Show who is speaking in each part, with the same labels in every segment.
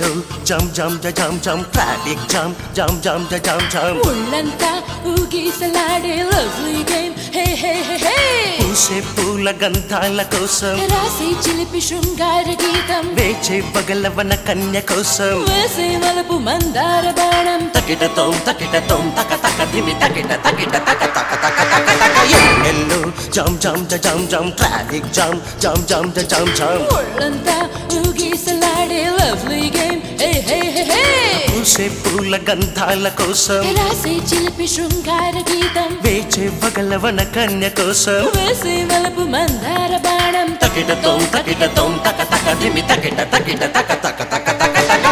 Speaker 1: ఎన్నెల్లో జమ్ జమ్ జ జమ్ జమ్ ట్రాఫిక్ జామ్ జమ్ జమ్ జ జమ్ జమ్
Speaker 2: ఒళ్ళంతా ఊగిసలాడే లవ్లీ గేమ్ హే హే హే హే
Speaker 1: పూసే పూల గంధాల కోసం
Speaker 2: రాసి చిలిపి శృంగార గీతం
Speaker 1: వేచే పగలవన కన్య కోసం
Speaker 2: వేసే మలపు మందార బాణం
Speaker 1: తకిటతోం తకిటతోం తక తక ధిమి తకిట తకిట తక తక తక తక తక ఎన్నెల్లో జమ్ జమ్ జ జమ్ జమ్ ట్రాఫిక్ జామ్ జమ్ జమ్ జ జమ్ జమ్
Speaker 2: ఒళ్ళంతా ఊగిసలాడే లవ్లీ గేమ్ హే హే హే హే
Speaker 1: పూసే పూల గంధాల కోసం
Speaker 2: రాసి చిలిపి శృంగార గీతం
Speaker 1: వేచే పగలవన కన్య కోసం
Speaker 2: వేసే మలపు మందార బాణం
Speaker 1: తకిటతోం తకిటతోం తక తక ధిమి తకిట తకిట తక తక తక తక తక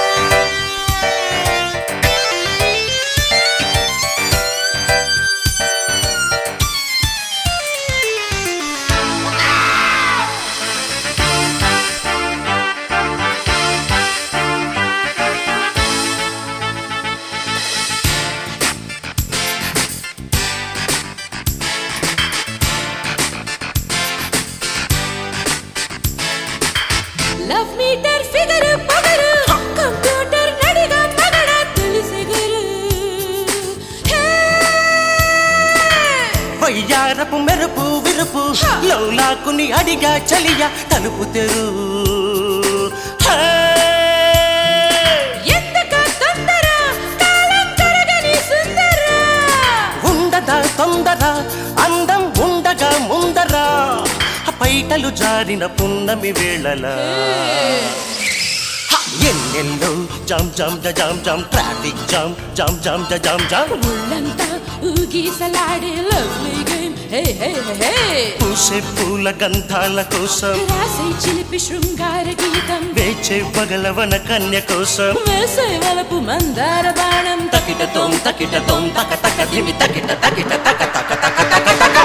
Speaker 2: లవ్ మీటర్ ఫిగర్ పొగరు కంప్యూటర్ నడిగా మగడ తెలిసిగరు
Speaker 1: వయ్యారపు మెరుపు విరుపు
Speaker 2: హ!
Speaker 1: లౌలాకుని అడిగా చలియా తలుపు తెరు హే!
Speaker 2: ఎందుక తొందర కాలం తరగని సుందర
Speaker 1: ఉండదా తొందర అందం ఉండగా ముందరా పైటలు జారిన పున్నమి వేళల హ! ఎన్నెల్లో జమ్ జమ్ జ జమ్ జమ్ ట్రాఫిక్ జామ్ జమ్ జమ్ జ జమ్ జమ్
Speaker 2: ఒళ్ళంతా ఊగిసలాడే లవ్లీ గేమ్ హే హే హే హే
Speaker 1: పూసే పూల గంధాల కోసం
Speaker 2: రాసే చిలిపి శృంగార గీతం
Speaker 1: వేచే పగలవన కన్య కోసం
Speaker 2: వేసే వలపు మందార బాణం
Speaker 1: తకిటతోం తకిటతోం తక తక ధిమి తకిట తకిట తక తక తక తక తక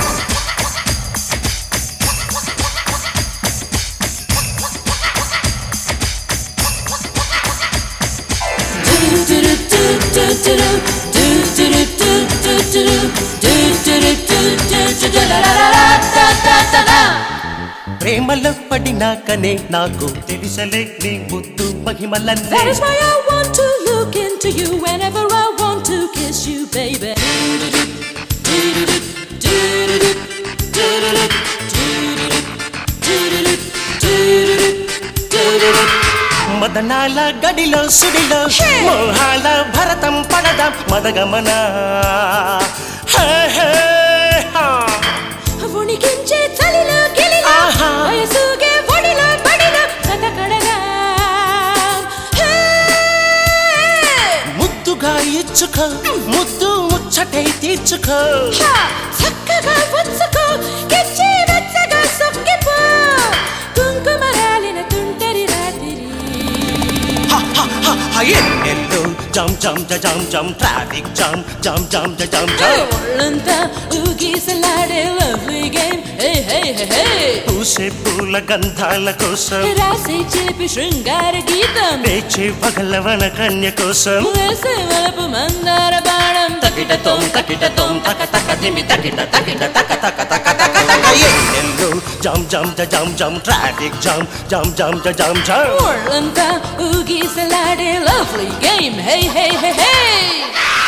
Speaker 1: ప్రేమలో పడినాకనే నాకు తెలిసలే నీ ముద్దు మహిమలన్నీ
Speaker 2: That is why I want to look into you whenever I want to kiss you, baby.
Speaker 1: మదనాల గడిలో సుడిలో
Speaker 2: హే!
Speaker 1: మోహాల భరతం పడదాం మదగమన హే, హే, హా.
Speaker 2: ఉణికించే చలిలో గిలిలో
Speaker 1: ఆహా.
Speaker 2: వయసుగే ఒడిలో పడిలో కథకడగా
Speaker 1: ముద్దుగా ఇచ్చుకో ముద్దు ముచ్చటై తీర్చుకో
Speaker 2: చక్కగా వచ్చుకో కిచ్చి వెచ్చగా సొక్కిపో కుంకుమ రాలిన తుంటరి రాత్రి
Speaker 1: హ, హ, హ, హ, ఎన్నెల్లో జమ్ జమ్ జ జమ్ జమ్ ట్రాఫిక్ జామ్ జమ్ జమ్ జ జమ్ జమ్
Speaker 2: ఒళ్ళంతా ఊగిసలాడే లవ్లీ గేమ్ హే హే హే హే
Speaker 1: పూసే పూల గంధాల కోసం
Speaker 2: రాసే చిలిపి శృంగార గీతం
Speaker 1: వేచే పగలవన కన్య కోసం
Speaker 2: వేసే వలపు మందార బాణం
Speaker 1: తకిటతోం తకిటతోం తక తక ధిమి తకిట తకిట తక తక తక తక తక ఎన్నెల్లో జమ్ జమ్ జ జమ్ జమ్ ట్రాఫిక్ జామ్ జమ్ జమ్ జ జమ్ జమ్
Speaker 2: ఒళ్ళంతా ఊగిసలాడే లవ్లీ గేమ్ హే హే హే హే